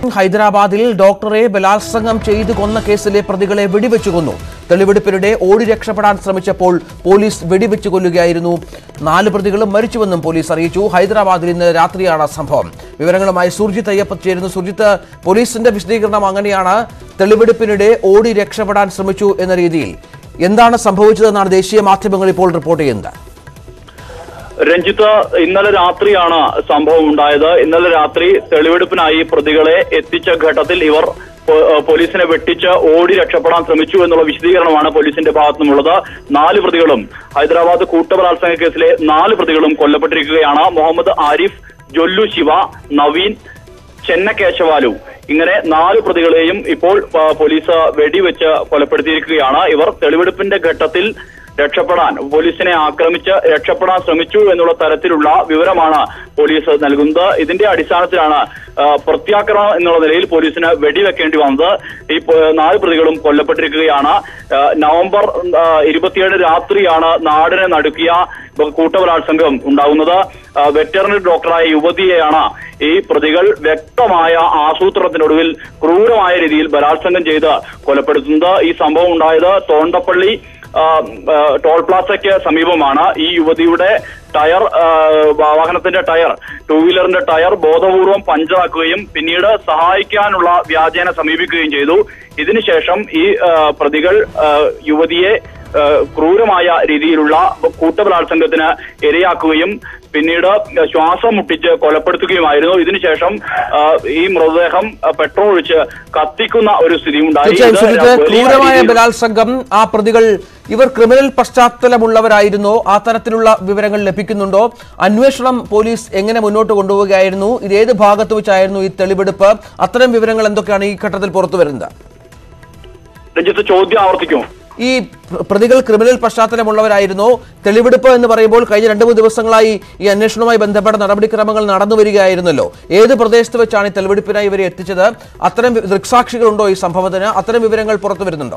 ഹൈദരാബാദിൽ ഡോക്ടറെ ബലാത്സംഗം ചെയ്തു കൊന്ന കേസിലെ പ്രതികളെ വെടിവെച്ചു കൊന്നു തെളിവെടുപ്പിനിടെ ഓടി രക്ഷപ്പെടാൻ ശ്രമിച്ചപ്പോൾ പോലീസ് വെടിവെച്ചു കൊല്ലുകയായിരുന്നു നാല് പ്രതികളും മരിച്ചുവെന്നും പോലീസ് അറിയിച്ചു ഹൈദരാബാദിൽ ഇന്ന് രാത്രിയാണ് സംഭവം വിവരങ്ങളുമായി സുർജിത്ത് അയ്യപ്പത്ത് ചേരുന്നു സുർജിത്ത് പോലീസിന്റെ വിശദീകരണം അങ്ങനെയാണ് തെളിവെടുപ്പിനിടെ ഓടി രക്ഷപ്പെടാൻ ശ്രമിച്ചു എന്ന രീതിയിൽ എന്താണ് സംഭവിച്ചതെന്നാണ് ദേശീയ മാധ്യമങ്ങൾ ഇപ്പോൾ റിപ്പോർട്ട് ചെയ്യുന്നത് രഞ്ജിത്ത് ഇന്നലെ രാത്രിയാണ് സംഭവം ഉണ്ടായത് ഇന്നലെ രാത്രി തെളിവെടുപ്പിനായി പ്രതികളെ എത്തിച്ച ഘട്ടത്തിൽ ഇവർ പോ- ഏഹ് പോലീസിനെ വെട്ടിച്ച് ഓടി രക്ഷപ്പെടാൻ ശ്രമിച്ചു എന്നുള്ള വിശദീകരണമാണ് പോലീസിന്റെ ഭാഗത്തു നിന്നുള്ളത് നാല് പ്രതികളും ഹൈദരാബാദ് കൂട്ടബലാത്സംഗ കേസിലെ നാല് പ്രതികളും കൊല്ലപ്പെട്ടിരിക്കുകയാണ് മുഹമ്മദ് ആരിഫ് ജൊല്ലു ശിവ നവീൻ ചെന്നക്കേശവാലു ഇങ്ങനെ നാല് പ്രതികളെയും ഇപ്പോൾ ആ, പോലീസ് വെടിവെച്ച് കൊലപ്പെടുത്തിയിരിക്കുകയാണ് ഇവർ തെളിവെടുപ്പിന്റെ ഘട്ടത്തിൽ രക്ഷപ്പെടാൻ പോലീസിനെ ആക്രമിച്ച് രക്ഷപ്പെടാൻ ശ്രമിച്ചു എന്നുള്ള തരത്തിലുള്ള വിവരമാണ് പോലീസ് നൽകുന്നത് ഇതിന്റെ അടിസ്ഥാനത്തിലാണ് ആ, പ്രത്യാക്രമണം എന്നുള്ള നിലയിൽ പോലീസിന് വെടിവെക്കേണ്ടി വന്നത് ഈ പ- നാല് പ്രതികളും കൊല്ലപ്പെട്ടിരിക്കുകയാണ് ആ, നവംബർ ആ, ഇരുപത്തിയേഴ് രാത്രിയാണ് നാടിനെ നടുക്കിയ കൂട്ടബലാത്സംഗം ഉണ്ടാകുന്നത് ആ, വെറ്ററിനറി ഡോക്ടറായ യുവതിയെയാണ് ഈ പ്രതികൾ വ്യക്തമായ ആസൂത്രണത്തിനൊടുവിൽ ക്രൂരമായ രീതിയിൽ ബലാത്സംഗം ചെയ്ത് കൊലപ്പെടുത്തുന്നത് ഈ സംഭവം ഉണ്ടായത് തോണ്ടപ്പള്ളി ആ, ആ, ടോൾ പ്ലാസയ്ക്ക് സമീപമാണ് ഈ യുവതിയുടെ ടയർ ആ, വാഹനത്തിന്റെ ടയർ ടൂ വീലറിന്റെ ടയർ ബോധപൂർവം പഞ്ചറാക്കുകയും പിന്നീട് സഹായിക്കാനുള്ള വ്യാജേന സമീപിക്കുകയും ചെയ്തു ഇതിനുശേഷം ഈ ആ, പ്രതികൾ ആ, യുവതിയെ ആ, ക്രൂരമായ രീതിയിലുള്ള കൂട്ടബലാത്സംഗത്തിന് ഇരയാക്കുകയും പിന്നീട് ശ്വാസം മുട്ടിച്ച് കൊലപ്പെടുത്തുകയുമായിരുന്നു ഇതിനുശേഷം ആ, ഈ മൃതദേഹം ആ, പെട്രോൾ ഒഴിച്ച് കത്തിക്കുന്ന ഒരു സ്ഥിതി ഉണ്ടായി തീർച്ചയായും ഇത് സുജിത്ത് വലിയ ക്രൂരമായ രീതിയിൽ- ബലാത്സംഗം ആ പ്രതികൾ ഇവർ ക്രിമിനൽ പശ്ചാത്തലമുള്ളവരായിരുന്നോ ആ തരത്തിലുള്ള വിവരങ്ങൾ ലഭിക്കുന്നുണ്ടോ അന്വേഷണം പോലീസ് എങ്ങനെ മുന്നോട്ട് കൊണ്ടുപോവുകയായിരുന്നു ഇത് ഏത് ഭാഗത്ത് വെച്ചായിരുന്നു ഈ തെളിവെടുപ്പ് അത്തരം വിവരങ്ങൾ എന്തൊക്കെയാണ് ഈ ഘട്ടത്തിൽ പുറത്തു വരുന്നത് രഞ്ജിത്ത് ചോദ്യം ആവർത്തിക്കുമോ ഈ പ്ര- പ്രതികൾ ക്രിമിനൽ പശ്ചാത്തലമുള്ളവരായിരുന്നോ തെളിവെടുപ്പ് എന്ന് പറയുമ്പോൾ കഴിഞ്ഞ രണ്ടു മൂന്ന് ദിവസങ്ങളായി ഈ അന്വേഷണവുമായി ബന്ധപ്പെട്ട നടപടിക്രമങ്ങൾ നടന്നു വരികയായിരുന്നല്ലോ ഏത് പ്രദേശത്ത് വെച്ചാണ് ഈ തെളിവെടുപ്പിനായി ഇവരെ എത്തിച്ചത് അത്തരം വി- ദൃക്സാക്ഷികളുണ്ടോ ഈ സംഭവത്തിന് അത്തരം വിവരങ്ങൾ പുറത്തു വരുന്നുണ്ടോ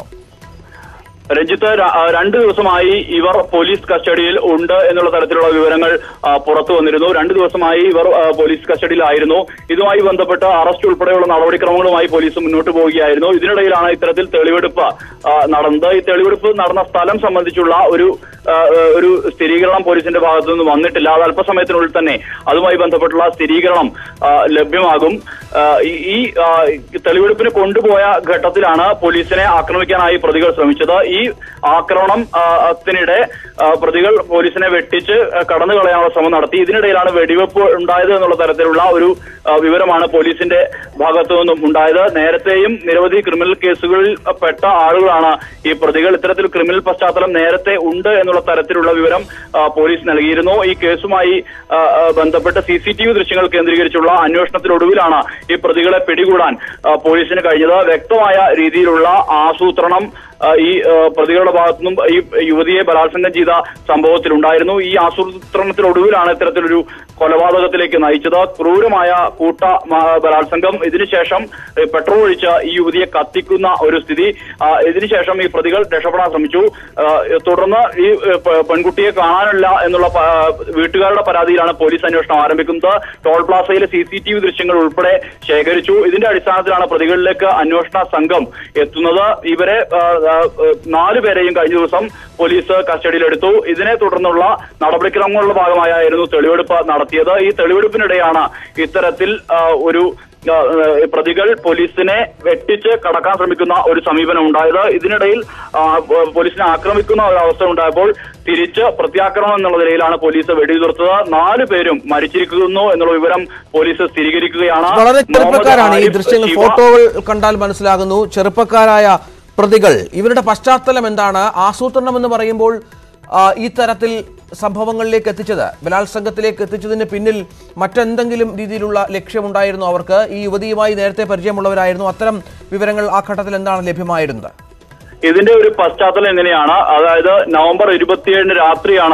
രഞ്ജിത്ത് ര- ആ, രണ്ട് ദിവസമായി ഇവർ പോലീസ് കസ്റ്റഡിയിൽ ഉണ്ട് എന്നുള്ള തരത്തിലുള്ള വിവരങ്ങൾ ആ, പുറത്തു വന്നിരുന്നു രണ്ട് ദിവസമായി ഇവർ ആ, പോലീസ് കസ്റ്റഡിയിലായിരുന്നു ഇതുമായി ബന്ധപ്പെട്ട് അറസ്റ്റ് ഉൾപ്പെടെയുള്ള നടപടിക്രമങ്ങളുമായി പോലീസ് മുന്നോട്ട് പോവുകയായിരുന്നു ഇതിനിടയിലാണ് ഇത്തരത്തിൽ തെളിവെടുപ്പ് ആ, നടന്നത് ഈ തെളിവെടുപ്പ് നടന്ന സ്ഥലം സംബന്ധിച്ചുള്ള ഒരു ആ, ഒരു സ്ഥിരീകരണം പോലീസിന്റെ ഭാഗത്തു നിന്ന് വന്നിട്ടില്ല അത് അല്പസമയത്തിനുള്ളിൽ തന്നെ അതുമായി ബന്ധപ്പെട്ടുള്ള സ്ഥിരീകരണം ആ, ലഭ്യമാകും ആ, ഈ- ഈ ആ, തെളിവെടുപ്പിന് കൊണ്ടുപോയ ഘട്ടത്തിലാണ് പോലീസിനെ ആക്രമിക്കാനായി പ്രതികൾ ശ്രമിച്ചത് ഈ ആക്രമണം ആ, ത്തിനിടെ ആ, പ്രതികൾ പോലീസിനെ വെട്ടിച്ച് ആ, കടന്നു കളയാനുള്ള ശ്രമം നടത്തി ഇതിനിടയിലാണ് വെടിവെപ്പ് ഉണ്ടായത് എന്നുള്ള തരത്തിലുള്ള ഒരു ആ, വിവരമാണ് പോലീസിന്റെ ഭാഗത്തു നിന്നും ഉണ്ടായത് നേരത്തെയും നിരവധി ക്രിമിനൽ കേസുകളിൽ പെട്ട ആളുകളാണ് ഈ പ്രതികൾ ഇത്തരത്തിൽ ക്രിമിനൽ പശ്ചാത്തലം നേരത്തെ ഉണ്ട് എന്നുള്ള തരത്തിലുള്ള വിവരം ആ, പോലീസ് നൽകിയിരുന്നു ഈ കേസുമായി ആ, ആ, ബന്ധപ്പെട്ട് സി സി ടി വി ദൃശ്യങ്ങൾ കേന്ദ്രീകരിച്ചുള്ള അന്വേഷണത്തിനൊടുവിലാണ് ഈ പ്രതികളെ പിടികൂടാൻ ആ, പോലീസിന് കഴിഞ്ഞത് വ്യക്തമായ രീതിയിലുള്ള ആസൂത്രണം ആ, ഈ ആ, പ്രതികളുടെ ഭാഗത്തുനിന്നും ഈ യുവതിയെ ബലാത്സംഗം ചെയ്ത സംഭവത്തിലുണ്ടായിരുന്നു ഈ ആസൂത്രണത്തിനൊടുവിലാണ് ഇത്തരത്തിലൊരു കൊലപാതകത്തിലേക്ക് നയിച്ചത് ക്രൂരമായ കൂട്ട മ- ബലാത്സംഗം ഇതിനുശേഷം ഏ, പെട്രോൾ ഒഴിച്ച് ഈ യുവതിയെ കത്തിക്കുന്ന ഒരു സ്ഥിതി ആ, ഇതിനുശേഷം ഈ പ്രതികൾ രക്ഷപ്പെടാൻ ശ്രമിച്ചു ആ, തുടർന്ന് ഈ ഏ, പ- പെൺകുട്ടിയെ കാണാനില്ല എന്നുള്ള പ- വീട്ടുകാരുടെ പരാതിയിലാണ് പോലീസ് അന്വേഷണം ആരംഭിക്കുന്നത് ടോൾ പ്ലാസയിലെ സി സി ടി വി ദൃശ്യങ്ങൾ ഉൾപ്പെടെ ശേഖരിച്ചു ഇതിന്റെ അടിസ്ഥാനത്തിലാണ് പ്രതികളിലേക്ക് അന്വേഷണ സംഘം എത്തുന്നത് ഇവരെ ആ, ആ, നാല് പേരെയും കഴിഞ്ഞ ദിവസം പോലീസ് കസ്റ്റഡിയിലെടുത്തു ഇതിനെ തുടർന്നുള്ള നടപടിക്രമങ്ങളുടെ ഭാഗമായായിരുന്നു തെളിവെടുപ്പ് നടത്തിയത് ഈ തെളിവെടുപ്പിനിടെയാണ് ഇത്തരത്തിൽ ആ, ഒരു ആ, ആ, പ്രതികൾ പോലീസിനെ വെട്ടിച്ച് കടക്കാൻ ശ്രമിക്കുന്ന ഒരു സമീപനം ഉണ്ടായത് ഇതിനിടയിൽ ആ, പോ- പോലീസിനെ ആക്രമിക്കുന്ന ഒരു അവസ്ഥ ഉണ്ടായപ്പോൾ തിരിച്ച് പ്രത്യാക്രമണം എന്നുള്ള നിലയിലാണ് പോലീസ് വെടിയുതിർത്തത് നാല് പേരും മരിച്ചിരിക്കുന്നു എന്നുള്ള വിവരം പോലീസ് സ്ഥിരീകരിക്കുകയാണ് വളരെ ചെറുപ്പക്കാരാണ് ഈ മുഹമ്മദ് ആരിഫ്, ദൃശ്യങ്ങൾ ശിവ, ഫോട്ടോകൾ കണ്ടാൽ മനസ്സിലാകുന്നു ചെറുപ്പക്കാരായ പ്രതികൾ ഇവരുടെ പശ്ചാത്തലം എന്താണ് ആസൂത്രണം എന്ന് പറയുമ്പോൾ ആ, ഈ തരത്തിൽ സംഭവങ്ങളിലേക്ക് എത്തിച്ചത് ബലാത്സംഗത്തിലേക്ക് എത്തിച്ചതിന് പിന്നിൽ മറ്റെന്തെങ്കിലും രീതിയിലുള്ള ലക്ഷ്യമുണ്ടായിരുന്നു അവർക്ക് ഈ യുവതിയുമായി നേരത്തെ പരിചയമുള്ളവരായിരുന്നു അത്തരം വിവരങ്ങൾ ആ ഘട്ടത്തിൽ എന്താണ് ലഭ്യമായിരുന്നത് ഇതിന്റെ ഒരു പശ്ചാത്തലം എങ്ങനെയാണ് അതായത് നവംബർ ഇരുപത്തിയേഴിന് രാത്രിയാണ്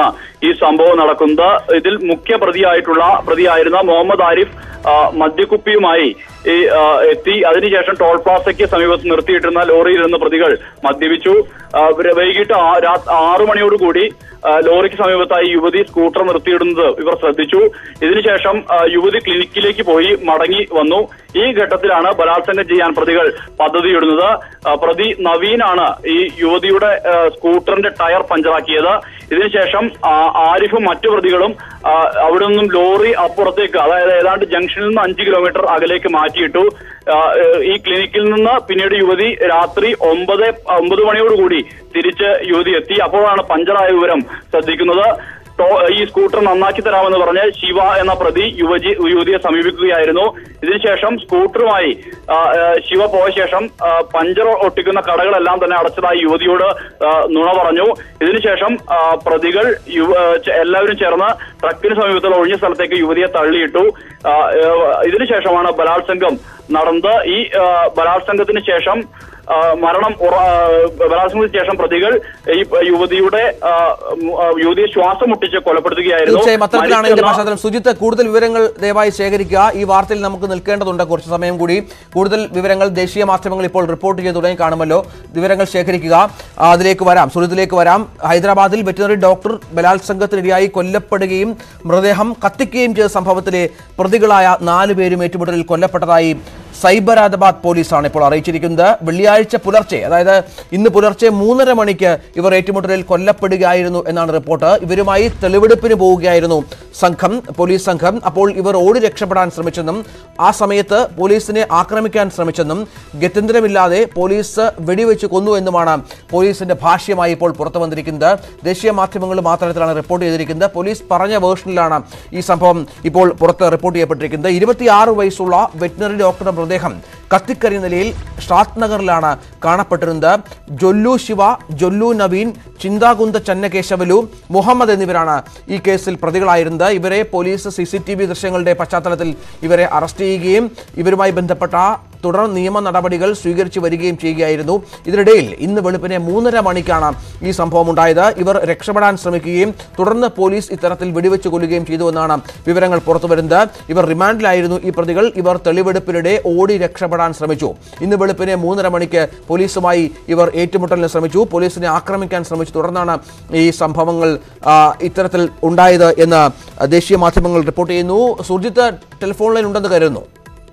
ഈ സംഭവം നടക്കുന്നത് ഇതിൽ മുഖ്യ പ്രതിയായിട്ടുള്ള പ്രതിയായിരുന്ന മുഹമ്മദ് ആരിഫ് ആ, മദ്യക്കുപ്പിയുമായി ഈ ആ, എത്തി അതിനുശേഷം ടോൾ പ്ലാസയ്ക്ക് സമീപത്ത് നിർത്തിയിട്ടിരുന്ന ലോറിയിൽ നിന്ന് പ്രതികൾ മദ്യപിച്ചു ആ, വൈ- വൈകിട്ട് ആ- രാ- ആറു മണിയോടുകൂടി ആ, ലോറിക്ക് സമീപത്തായി യുവതി സ്കൂട്ടർ നിർത്തിയിടുന്നത് ഇവർ ശ്രദ്ധിച്ചു ഇതിനുശേഷം ആ, യുവതി ക്ലിനിക്കിലേക്ക് പോയി മടങ്ങി വന്നു ഈ ഘട്ടത്തിലാണ് ബലാത്സംഗം ചെയ്യാൻ പ്രതികൾ പദ്ധതിയിടുന്നത് ആ, പ്രതി നവീനാണ് ഈ യുവതിയുടെ ആ, സ്കൂട്ടറിന്റെ ടയർ പഞ്ചറാക്കിയത് ഇതിനുശേഷം ആ, ആരിഫും മറ്റു പ്രതികളും ആ, അവിടെ നിന്നും ലോറി അപ്പുറത്തേക്ക് അതായത് ഏതാണ്ട് ജംഗ്ഷനിൽ നിന്ന് അഞ്ച് കിലോമീറ്റർ അകലേക്ക് മാറ്റിയിട്ടു ആ, ഏഹ്, ഈ ക്ലിനിക്കിൽ നിന്ന് പിന്നീട് യുവതി രാത്രി ഒമ്പത് ഒമ്പത് മണിയോടുകൂടി തിരിച്ച് യുവതി എത്തി അപ്പോഴാണ് പഞ്ചറായ വിവരം ശ്രദ്ധിക്കുന്നത് ടോ- ഈ സ്കൂട്ടർ നന്നാക്കി തരാമെന്ന് പറഞ്ഞ് ശിവ എന്ന പ്രതി യുവജി യുവതിയെ സമീപിക്കുകയായിരുന്നു ഇതിനുശേഷം സ്കൂട്ടറുമായി ആ, ആ, ശിവ പോയ ശേഷം ആ, പഞ്ചർ ഒട്ടിക്കുന്ന കടകളെല്ലാം തന്നെ അടച്ചതായി യുവതിയോട് ആ, നുണ പറഞ്ഞു ഇതിനുശേഷം ആ, പ്രതികൾ യുവ- ആ, ചെ- എല്ലാവരും ചേർന്ന് ട്രക്കിന് സമീപത്തുള്ള ഒഴിഞ്ഞ സ്ഥലത്തേക്ക് യുവതിയെ തള്ളിയിട്ടു ആ, ഏ, ഇതിനുശേഷമാണ് ബലാത്സംഗം നടന്നത് ഈ ആ, ബലാത്സംഗത്തിന് ശേഷം ആ, മരണം ഉറ- ആ, ബലാത്സംഗത്തിന് ശേഷം പ്രതികൾ ഈ യുവതിയുടെ ആ, ഉം, ആ, യുവതിയെ ശ്വാസം മുട്ടിച്ച് കൊലപ്പെടുത്തുകയായിരുന്നു തീർച്ചയായും അത്തരത്തിലാണ് ഇതിന്റെ മരിച്ചെന്ന- പശ്ചാത്തലം സുജിത്ത് കൂടുതൽ വിവരങ്ങൾ ദയവായി ശേഖരിക്കുക ഈ വാർത്തയിൽ നമുക്ക് നിൽക്കേണ്ടതുണ്ട് കുറച്ച് സമയം കൂടി കൂടുതൽ വിവരങ്ങൾ ദേശീയ മാധ്യമങ്ങൾ ഇപ്പോൾ റിപ്പോർട്ട് ചെയ്ത് തുടങ്ങി കാണുമല്ലോ വിവരങ്ങൾ ശേഖരിക്കുക ആ, അതിലേക്ക് വരാം സുജിത്തിലേക്ക് വരാം ഹൈദരാബാദിൽ വെറ്റിനറി ഡോക്ടർ ബലാത്സംഗത്തിനിരയായി കൊല്ലപ്പെടുകയും മൃതദേഹം കത്തിക്കുകയും ചെയ്ത സംഭവത്തിലെ പ്രതികളായ നാല് പേരും ഏറ്റുമുട്ടലിൽ കൊല്ലപ്പെട്ടതായി സൈബരാബാദ് പോലീസാണ് ഇപ്പോൾ അറിയിച്ചിരിക്കുന്നത് വെള്ളിയാഴ്ച പുലർച്ചെ അതായത് ഇന്ന് പുലർച്ചെ മൂന്നര മണിക്ക് ഇവർ ഏറ്റുമുട്ടലിൽ കൊല്ലപ്പെടുകയായിരുന്നു എന്നാണ് റിപ്പോർട്ട് ഇവരുമായി തെളിവെടുപ്പിന് പോവുകയായിരുന്നു സംഘം പോലീസ് സംഘം അപ്പോൾ ഇവർ ഓടി രക്ഷപ്പെടാൻ ശ്രമിച്ചെന്നും ആ സമയത്ത് പോലീസിനെ ആക്രമിക്കാൻ ശ്രമിച്ചെന്നും ഗത്യന്തരമില്ലാതെ പോലീസ് വെടിവെച്ച് കൊന്നു എന്നുമാണ് പോലീസിന്റെ ഭാഷ്യമായി ഇപ്പോൾ പുറത്തു വന്നിരിക്കുന്നത് ദേശീയ മാധ്യമങ്ങളും ആ തരത്തിലാണ് റിപ്പോർട്ട് ചെയ്തിരിക്കുന്നത് പോലീസ് പറഞ്ഞ വേർഷനിലാണ് ഈ സംഭവം ഇപ്പോൾ പുറത്ത് റിപ്പോർട്ട് ചെയ്യപ്പെട്ടിരിക്കുന്നത് ഇരുപത്തിയാറ് വയസ്സുള്ള വെറ്റിനറി ഡോക്ടറുടെ മൃതദേഹം കത്തിക്കരിയ നിലയിൽ ഷാദ് നഗറിലാണ് കാണപ്പെട്ടിരുന്നത് ജൊല്ലു ശിവ ജൊല്ലു നവീൻ ചിന്താകുന്ത ചന്നകേശവലു മുഹമ്മദ് എന്നിവരാണ് ഈ കേസിൽ പ്രതികളായിരുന്നത് ഇവരെ police C C T V ദൃശ്യങ്ങളുടെ പശ്ചാത്തലത്തിൽ ഇവരെ അറസ്റ്റ് ചെയ്യുകയും ഇവരുമായി ബന്ധപ്പെട്ട തുടർ നിയമ നടപടികൾ സ്വീകരിച്ചു വരികയും ചെയ്യുകയായിരുന്നു ഇതിനിടയിൽ ഇന്ന് വെളുപ്പിനെ മൂന്നര മണിക്കാണ് ഈ സംഭവം ഉണ്ടായത് ഇവർ രക്ഷപ്പെടാൻ ശ്രമിക്കുകയും തുടർന്ന് പോലീസ് ഇത്തരത്തിൽ വെടിവെച്ച് കൊല്ലുകയും ചെയ്തുവെന്നാണ് വിവരങ്ങൾ പുറത്തുവരുന്നത് ഇവർ റിമാൻഡിലായിരുന്നു ഈ പ്രതികൾ ഇവർ തെളിവെടുപ്പിനിടെ ഓടി രക്ഷപ്പെടാൻ ശ്രമിച്ചു ഇന്ന് വെളുപ്പിനെ മൂന്നര മണിക്ക് പോലീസുമായി ഇവർ ഏറ്റുമുട്ടലിന് ശ്രമിച്ചു പോലീസിനെ ആക്രമിക്കാൻ ശ്രമിച്ചു തുടർന്നാണ് ഈ സംഭവങ്ങൾ ആ, ഇത്തരത്തിൽ ഉണ്ടായത് എന്ന് ദേശീയ മാധ്യമങ്ങൾ റിപ്പോർട്ട് ചെയ്യുന്നു സുർജിത്ത് ടെലിഫോൺ ലൈൻ ഉണ്ടെന്ന് കരുതുന്നു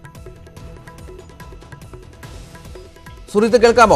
സുർജിത്ത് കേൾക്കാമോ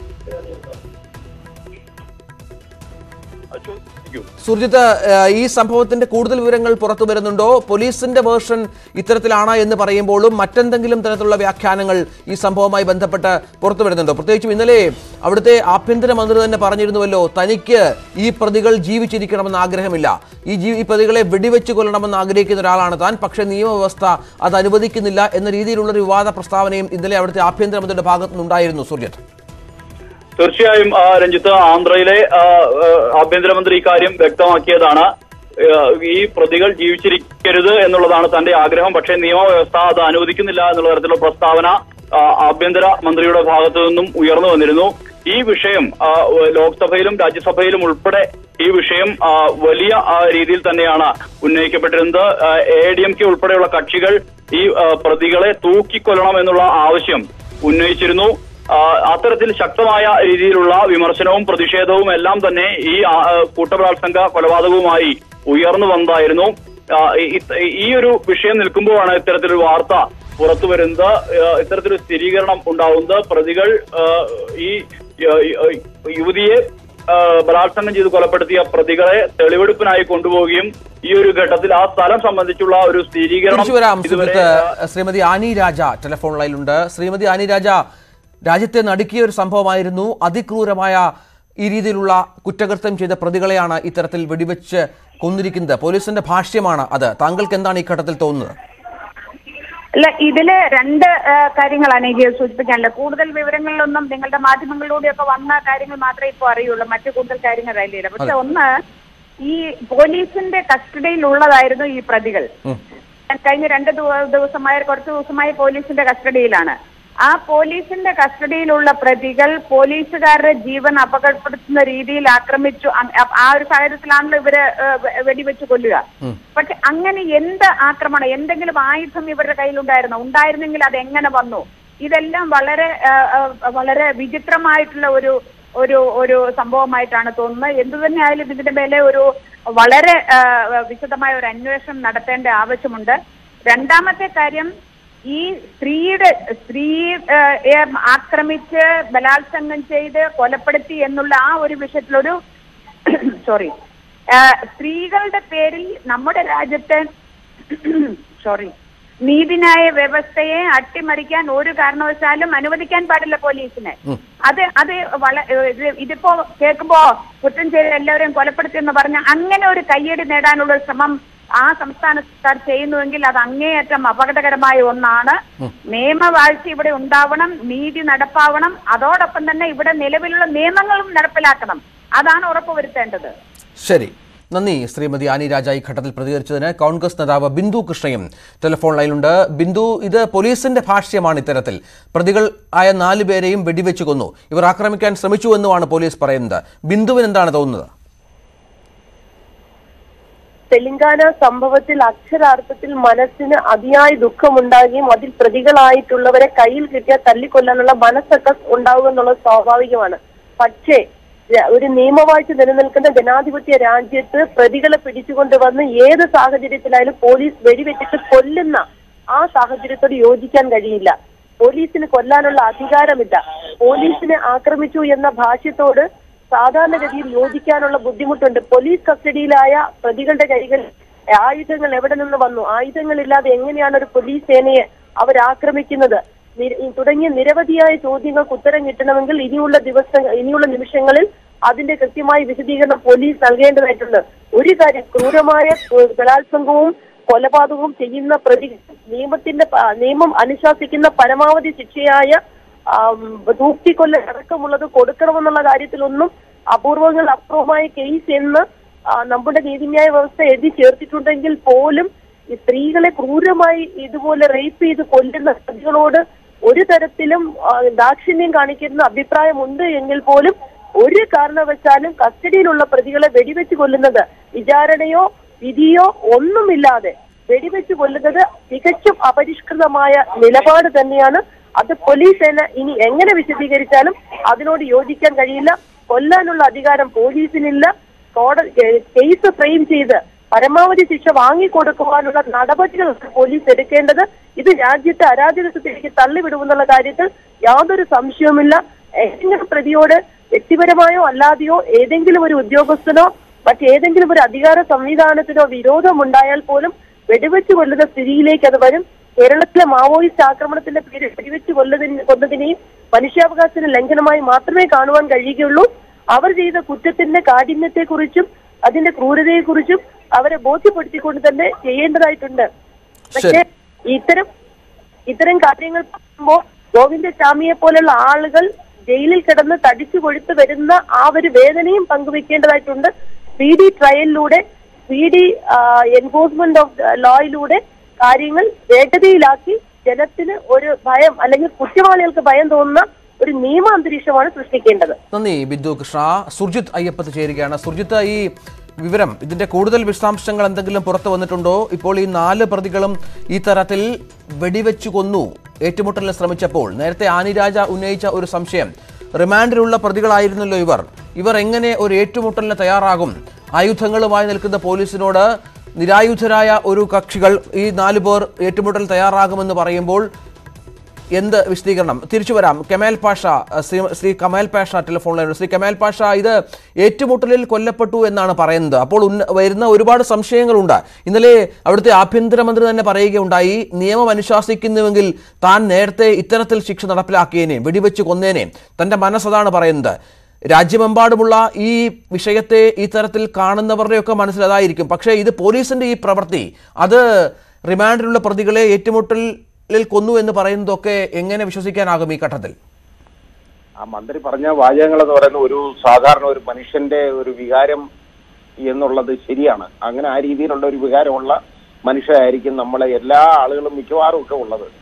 ചോദിക്കൂ. സുർജിത്ത് ഏഹ്, ഈ സംഭവത്തിന്റെ കൂടുതൽ വിവരങ്ങൾ പുറത്തു വരുന്നുണ്ടോ പോലീസിന്റെ വേർഷൻ ഇത്തരത്തിലാണ് എന്ന് പറയുമ്പോഴും മറ്റെന്തെങ്കിലും തരത്തിലുള്ള വ്യാഖ്യാനങ്ങൾ ഈ സംഭവവുമായി ബന്ധപ്പെട്ട് പുറത്തു വരുന്നുണ്ടോ പ്രത്യേകിച്ചും ഇന്നലെ അവിടുത്തെ ആഭ്യന്തരമന്ത്രി തന്നെ പറഞ്ഞിരുന്നുവല്ലോ തനിക്ക് ഈ പ്രതികൾ ജീവിച്ചിരിക്കണമെന്ന് ആഗ്രഹമില്ല ഈ ജീ ഈ പ്രതികളെ വെടിവെച്ച് കൊല്ലണമെന്ന് ആഗ്രഹിക്കുന്ന ഒരാളാണ് താൻ പക്ഷേ നിയമവ്യവസ്ഥ അത് അനുവദിക്കുന്നില്ല എന്ന രീതിയിലുള്ള ഒരു വിവാദ പ്രസ്താവനയും ഇന്നലെ അവിടുത്തെ ആഭ്യന്തരമന്ത്രിയുടെ ഭാഗത്തു നിന്നുണ്ടായിരുന്നു സുർജിത്ത് തീർച്ചയായും ആ, രഞ്ജിത്ത് ആന്ധ്രയിലെ ആ, ആ, ആഭ്യന്തരമന്ത്രി ഇക്കാര്യം വ്യക്തമാക്കിയതാണ് ആ, ഈ പ്രതികൾ ജീവിച്ചിരിക്കരുത് എന്നുള്ളതാണ് തന്റെ ആഗ്രഹം പക്ഷേ നിയമവ്യവസ്ഥ അത് അനുവദിക്കുന്നില്ല എന്നുള്ള തരത്തിലുള്ള പ്രസ്താവന ആ, ആഭ്യന്തര മന്ത്രിയുടെ ഭാഗത്തു നിന്നും ഉയർന്നു വന്നിരുന്നു ഈ വിഷയം ആ, ലോക്സഭയിലും രാജ്യസഭയിലും ഉൾപ്പെടെ ഈ വിഷയം ആ, വലിയ ആ, രീതിയിൽ തന്നെയാണ് ഉന്നയിക്കപ്പെട്ടിരുന്നത് എ ഡി എം കെ ഉൾപ്പെടെയുള്ള കക്ഷികൾ ഈ ആ, പ്രതികളെ തൂക്കിക്കൊല്ലണം എന്നുള്ള ആവശ്യം ഉന്നയിച്ചിരുന്നു ആ, അത്തരത്തിൽ ശക്തമായ രീതിയിലുള്ള വിമർശനവും പ്രതിഷേധവും എല്ലാം തന്നെ ഈ ആ, കൂട്ടബലാത്സംഗ കൊലപാതകവുമായി ഉയർന്നു വന്നതായിരുന്നു ആ, ഈ- ഈ ഒരു വിഷയം നിൽക്കുമ്പോഴാണ് ഇത്തരത്തിലൊരു വാർത്ത പുറത്തു വരുന്നത് ആ, ഇത്തരത്തിലൊരു സ്ഥിരീകരണം ഉണ്ടാവുന്നത് പ്രതികൾ ആ, ഈ ആ, ഈ- യുവതിയെ ആ, ബലാത്സംഗം ചെയ്ത് കൊലപ്പെടുത്തിയ പ്രതികളെ തെളിവെടുപ്പിനായി കൊണ്ടുപോവുകയും ഈ ഒരു ഘട്ടത്തിൽ ആ സ്ഥലം സംബന്ധിച്ചുള്ള ഒരു സ്ഥിരീകരണം തിരിച്ചു വരാം ഇതുവരെ സുഹൃത്ത് ശ്രീമതി ആനി രാജ ടെലിഫോൺ ലൈനിലുണ്ട് ശ്രീമതി ആനി രാജ രാജ്യത്തെ നടുക്കിയ ഒരു സംഭവമായിരുന്നു അതിക്രൂരമായ ഈ രീതിയിലുള്ള കുറ്റകൃത്യം ചെയ്ത പ്രതികളെയാണ് ഇത്തരത്തിൽ വെടിവെച്ച് കൊന്നിരിക്കുന്നത് പോലീസിന്റെ ഭാഷ്യമാണ് അത് താങ്കൾക്ക് എന്താണ് ഈ ഘട്ടത്തിൽ തോന്നുന്നത് അല്ല ഇതില് രണ്ട് ആ, കാര്യങ്ങളാണ് എനിക്ക് സൂചിപ്പിക്കാനുള്ളത് കൂടുതൽ വിവരങ്ങളിലൊന്നും നിങ്ങളുടെ മാധ്യമങ്ങളിലൂടെയൊക്കെ വന്ന കാര്യങ്ങൾ മാത്രമേ ഇപ്പോൾ അറിയുള്ളൂ മറ്റു കൂടുതൽ കാര്യങ്ങൾ അറിയില്ല പക്ഷെ ഒന്ന് ഈ പോലീസിന്റെ കസ്റ്റഡിയിലുള്ളതായിരുന്നു ഈ പ്രതികൾ കഴിഞ്ഞ രണ്ട് ദിവ- ദിവസമായ കുറച്ച് ദിവസമായി പോലീസിന്റെ കസ്റ്റഡിയിലാണ് ആ പോലീസിന്റെ കസ്റ്റഡിയിലുള്ള പ്രതികൾ പോലീസുകാരുടെ ജീവൻ അപകടപ്പെടുത്തുന്ന രീതിയിൽ ആക്രമിച്ചു അ- അ- ആ ഒരു സാഹചര്യത്തിലാണല്ലോ ഇവര് ഏഹ്, വെ- വെടിവെച്ച് കൊല്ലുക പക്ഷെ അങ്ങനെ എന്ത് ആക്രമണം എന്തെങ്കിലും ആയുധം ഇവരുടെ കയ്യിലുണ്ടായിരുന്നോ ഉണ്ടായിരുന്നെങ്കിൽ അത് എങ്ങനെ വന്നു ഇതെല്ലാം വളരെ ഏഹ്, ഏഹ്, വളരെ വിചിത്രമായിട്ടുള്ള ഒരു ഒരു ഒരു സംഭവമായിട്ടാണ് തോന്നുന്നത് എന്തു തന്നെ ആയാലും ഇതിന്റെ മേലെ ഒരു വളരെ ഏഹ്, വിശദമായ ഒരു അന്വേഷണം നടത്തേണ്ട ആവശ്യമുണ്ട് രണ്ടാമത്തെ കാര്യം ഈ സ്ത്രീയുടെ സ്ത്രീയെ ആക്രമിച്ച് ബലാത്സംഗം ചെയ്ത് കൊലപ്പെടുത്തി എന്നുള്ള ആ ഒരു വിഷയത്തിലൊരു സോറി സ്ത്രീകളുടെ പേരിൽ നമ്മുടെ രാജ്യത്തെ സോറി നീതിന്യായ വ്യവസ്ഥയെ അട്ടിമറിക്കാൻ ഒരു കാരണവശാലും അനുവദിക്കാൻ പാടില്ല പോലീസിനെ അത് അത് വള ഇത് ഇതിപ്പോ കേൾക്കുമ്പോ കുറ്റം ചെയ്ത് എല്ലാവരെയും കൊലപ്പെടുത്തി എന്ന് പറഞ്ഞ അങ്ങനെ ഒരു കയ്യടി നേടാനുള്ള ഒരു ശ്രമം ആ സംസ്ഥാന സർക്കാർ ചെയ്യുന്നുവെങ്കിൽ അത് അങ്ങേയറ്റം അപകടകരമായ ഒന്നാണ് നിയമവാഴ്ച ഇവിടെ ഉണ്ടാവണം നീതി നടപ്പാവണം അതോടൊപ്പം തന്നെ ഇവിടെ നിലവിലുള്ള നിയമങ്ങളും നടപ്പിലാക്കണം അതാണ് ഉറപ്പുവരുത്തേണ്ടത് ശരി നന്ദി ശ്രീമതി ആനി രാജ ഈ ഘട്ടത്തിൽ പ്രതികരിച്ചതിന് കോൺഗ്രസ് നേതാവ് ബിന്ദു കൃഷ്ണയും ടെലിഫോൺ ലൈനിലുണ്ട് ബിന്ദു ഇത് പോലീസിന്റെ ഭാഷ്യമാണ് ഇത്തരത്തിൽ പ്രതികൾ ആയ നാലു പേരെയും വെടിവെച്ച് കൊന്നു ഇവർ ആക്രമിക്കാൻ ശ്രമിച്ചു എന്നുമാണ് പോലീസ് പറയുന്നത് ബിന്ദുവിന് എന്താണ് തോന്നുന്നത് തെലങ്കാന സംഭവത്തിൽ അക്ഷരാർത്ഥത്തിൽ മനസ്സിന് അതിയായ ദുഃഖമുണ്ടാകുകയും അതിൽ പ്രതികളായിട്ടുള്ളവരെ കയ്യിൽ കിട്ടിയാൽ തല്ലിക്കൊല്ലാനുള്ള മനസ്സൊക്കെ ഉണ്ടാവുക എന്നുള്ളത് സ്വാഭാവികമാണ് പക്ഷേ ര- ഒരു നിയമവാഴ്ച നിലനിൽക്കുന്ന ജനാധിപത്യ രാജ്യത്ത് പ്രതികളെ പിടിച്ചുകൊണ്ടുവന്ന് ഏത് സാഹചര്യത്തിലായാലും പോലീസ് വെടിവെച്ചിട്ട് കൊല്ലുന്ന ആ സാഹചര്യത്തോട് യോജിക്കാൻ കഴിയില്ല പോലീസിന് കൊല്ലാനുള്ള അധികാരമില്ല പോലീസിനെ ആക്രമിച്ചു എന്ന ഭാഷ്യത്തോട് സാധാരണഗതിയിൽ യോജിക്കാനുള്ള ബുദ്ധിമുട്ടുണ്ട് പോലീസ് കസ്റ്റഡിയിലായ പ്രതികളുടെ കൈകൾ ആയുധങ്ങൾ എവിടെ നിന്ന് വന്നു ആയുധങ്ങളില്ലാതെ എങ്ങനെയാണ് ഒരു പോലീസ് സേനയെ അവർ ആക്രമിക്കുന്നത് നിര- ഈ തുടങ്ങിയ നിരവധിയായ ചോദ്യങ്ങൾക്ക് ഉത്തരം കിട്ടണമെങ്കിൽ ഇനിയുള്ള ദിവസങ്ങൾ ഇനിയുള്ള നിമിഷങ്ങളിൽ അതിന്റെ കൃത്യമായ വിശദീകരണം പോലീസ് നൽകേണ്ടതായിട്ടുണ്ട് ഒരു കാര്യം ക്രൂരമായ ഏഹ്, ബലാത്സംഗവും കൊലപാതകവും ചെയ്യുന്ന പ്രതി നിയമത്തിന്റെ പ- നിയമം അനുശാസിക്കുന്ന പരമാവധി ശിക്ഷയായ ആം, തൂക്കിക്കൊല്ല അടക്കമുള്ളത് കൊടുക്കണമെന്നുള്ള കാര്യത്തിലൊന്നും അപൂർവങ്ങൾ അപൂർവമായ കേസ് എന്ന് ആ, നമ്മുടെ നീതിന്യായ വ്യവസ്ഥ എഴുതി ചേർത്തിട്ടുണ്ടെങ്കിൽ പോലും ഈ സ്ത്രീകളെ ക്രൂരമായി ഇതുപോലെ റേപ്പ് ചെയ്ത് കൊല്ലുന്ന പ്രതികളോട് ഒരു തരത്തിലും ആ, ദാക്ഷിണ്യം കാണിക്കുന്ന അഭിപ്രായമുണ്ട് എങ്കിൽ പോലും ഒരു കാരണവശാലും കസ്റ്റഡിയിലുള്ള പ്രതികളെ വെടിവെച്ച് കൊല്ലുന്നത് വിചാരണയോ വിധിയോ ഒന്നുമില്ലാതെ വെടിവെച്ച് കൊല്ലുന്നത് തികച്ചും അപരിഷ്കൃതമായ നിലപാട് തന്നെയാണ് അത് പോലീസ് സേന ഇനി എങ്ങനെ വിശദീകരിച്ചാലും അതിനോട് യോജിക്കാൻ കഴിയില്ല കൊല്ലാനുള്ള അധികാരം പോലീസിനില്ല കോടതി കേസ് ഫ്രെയിം ചെയ്ത് പരമാവധി ശിക്ഷ വാങ്ങിക്കൊടുക്കുവാനുള്ള നടപടികൾ പോലീസ് എടുക്കേണ്ടത് ഇത് രാജ്യത്തെ അരാജകത്വത്തിലേക്ക് തള്ളിവിടുമെന്നുള്ള കാര്യത്തിൽ യാതൊരു സംശയവുമില്ല ഏതെങ്കിലും പ്രതിയോട് വ്യക്തിപരമായോ അല്ലാതെയോ ഏതെങ്കിലും ഒരു ഉദ്യോഗസ്ഥനോ മറ്റേതെങ്കിലും ഒരു അധികാര സംവിധാനത്തിനോ വിരോധമുണ്ടായാൽ പോലും വെടിവെച്ച് കൊല്ലുന്ന സ്ഥിതിയിലേക്ക് അത് വരും കേരളത്തിലെ മാവോയിസ്റ്റ് ആക്രമണത്തിന്റെ പേരിൽ വെടിവെച്ച് കൊല്ലതിന് കൊന്നതിനെയും മനുഷ്യാവകാശത്തിന് ലംഘനമായി മാത്രമേ കാണുവാൻ കഴിയുകയുള്ളൂ അവർ ചെയ്ത കുറ്റത്തിന്റെ കാഠിന്യത്തെക്കുറിച്ചും അതിന്റെ ക്രൂരതയെക്കുറിച്ചും അവരെ ബോധ്യപ്പെടുത്തിക്കൊണ്ട് തന്നെ ചെയ്യേണ്ടതായിട്ടുണ്ട് പക്ഷേ ഇത്തരം ഇത്തരം കാര്യങ്ങൾ പറയുമ്പോൾ ഗോവിന്ദസ്വാമിയെ പോലുള്ള ആളുകൾ ജയിലിൽ കിടന്ന് തടിച്ചു കൊഴുത്ത് വരുന്ന ആ ഒരു വേദനയും പങ്കുവെക്കേണ്ടതായിട്ടുണ്ട് പി ഡി ട്രയലിലൂടെ പി ഡി എൻഫോഴ്സ്മെന്റ് ഓഫ് ലോയിലൂടെ കാര്യങ്ങൾ വേഗതയിലാക്കി ജനത്തിന് ഒരു ഭയം അല്ലെങ്കിൽ കുറ്റവാളികൾക്ക് ഭയം തോന്നുന്ന ഒരു നിയമ അന്തരീക്ഷമാണ് സൃഷ്ടിക്കേണ്ടത് നന്ദി ബിന്ദു കൃഷ്ണ സുർജിത്ത് അയ്യപ്പത്ത് ചേരുകയാണ് സുർജിത്ത് ഈ വിവരം ഇതിന്റെ കൂടുതൽ വിശദാംശങ്ങൾ എന്തെങ്കിലും പുറത്തു വന്നിട്ടുണ്ടോ ഇപ്പോൾ ഈ നാല് പ്രതികളും ഈ തരത്തിൽ വെടിവെച്ചു കൊന്നു ഏറ്റുമുട്ടലിന് ശ്രമിച്ചപ്പോൾ നേരത്തെ ആനിരാജ ഉന്നയിച്ച ഒരു സംശയം റിമാൻഡിലുള്ള പ്രതികളായിരുന്നല്ലോ ഇവർ ഇവർ എങ്ങനെ ഒരു ഏറ്റുമുട്ടലിന് തയ്യാറാകും ആയുധങ്ങളുമായി നിൽക്കുന്ന പോലീസിനോട് നിരായുധരായ ഒരു കക്ഷികൾ ഈ നാലു പേർ ഏറ്റുമുട്ടൽ തയ്യാറാകുമെന്ന് പറയുമ്പോൾ എന്ത് വിശദീകരണം തിരിച്ചു വരാം കമാൽ പാഷ അഹ് ശ്രീ ശ്രീ കമാൽ പാഷ ടെലിഫോണിലാണ് ശ്രീ കമാൽ പാഷ ഇത് ഏറ്റുമുട്ടലിൽ കൊല്ലപ്പെട്ടു എന്നാണ് പറയുന്നത് അപ്പോൾ ഉന്ന വരുന്ന ഒരുപാട് സംശയങ്ങളുണ്ട് ഇന്നലെ അവിടുത്തെ ആഭ്യന്തരമന്ത്രി തന്നെ പറയുകയുണ്ടായി നിയമം അനുശാസിക്കുന്നുവെങ്കിൽ താൻ നേരത്തെ ഇത്തരത്തിൽ ശിക്ഷ നടപ്പിലാക്കിയേനെ വെടിവെച്ച് കൊന്നേനെ തന്റെ മനസ്സതാണ് പറയുന്നത് രാജ്യമെമ്പാടുമുള്ള ഈ വിഷയത്തെ ഈ തരത്തിൽ കാണുന്നവരുടെയൊക്കെ മനസ്സിൽ അതായിരിക്കും പക്ഷേ ഇത് പോലീസിന്റെ ഈ പ്രവൃത്തി അത് റിമാൻഡിലുള്ള പ്രതികളെ ഏറ്റുമുട്ടലിൽ കൊന്നു എന്ന് പറയുന്നതൊക്കെ എങ്ങനെ വിശ്വസിക്കാനാകും ഈ ഘട്ടത്തിൽ ആ മന്ത്രി പറഞ്ഞ വാചകങ്ങൾ എന്ന് പറയുന്ന ഒരു സാധാരണ ഒരു മനുഷ്യന്റെ ഒരു വികാരം എന്നുള്ളത് ശരിയാണ് അങ്ങനെ ആ രീതിയിലുള്ള ഒരു വികാരമുള്ള മനുഷ്യരായിരിക്കും നമ്മളെ എല്ലാ ആളുകളും മിക്കവാറും ഒക്കെ ഉള്ളത്